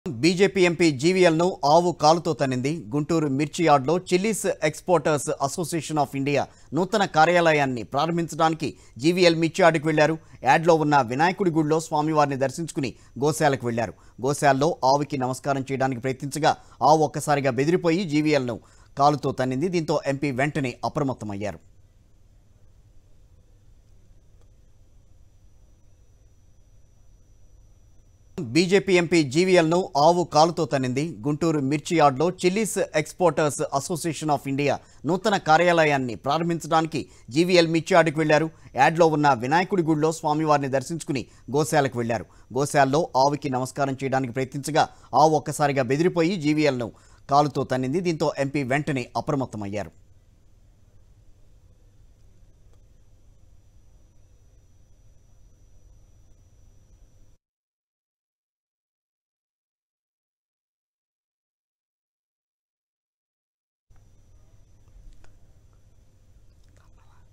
BJP MP జీవీఎల్ను ఆవు కాలుతో తన్నింది గుంటూరు మిర్చి యార్డ్లో chillies exporters association of India నూతన కార్యాలయాన్ని ప్రారంభించడానికి జీవీఎల్ మిర్చి యార్డుకు వెళ్లారు యార్డ్లో ఉన్న వినాయకుడి గుడిలో స్వామివారిని దర్శించుకుని గోశాలకు వెళ్లారు గోశాలలో ఆవుకి నమస్కారం చేయడానికి ప్రయత్నించగా ఆవు ఒక్కసారిగా బెదిరిపోయి జీవీఎల్ను కాలుతో తన్నింది దీంతో ఎంపీ వెంటనే అప్రమత్తమయ్యారు బీజేపీ ఎంపీ జీవీఎల్ను ఆవు కాలుతో తన్నింది గుంటూరు మిర్చి యార్డ్లో chillies exporters association of India నూతన కార్యాలయాన్ని ప్రారంభించడానికి జీవీఎల్ మిర్చి యార్డుకు వెళ్లారు యార్డ్లో ఉన్న వినాయకుడి గుడిలో స్వామివారిని దర్శించుకుని గోశాలకు వెళ్లారు గోశాలలో ఆవుకి నమస్కారం చేయడానికి ప్రయత్నించగా ఆవు ఒక్కసారిగా బెదిరిపోయి జీవీఎల్ను కాలుతో తన్నింది దీంతో ఎంపీ వెంటనే అప్రమత్తమయ్యారు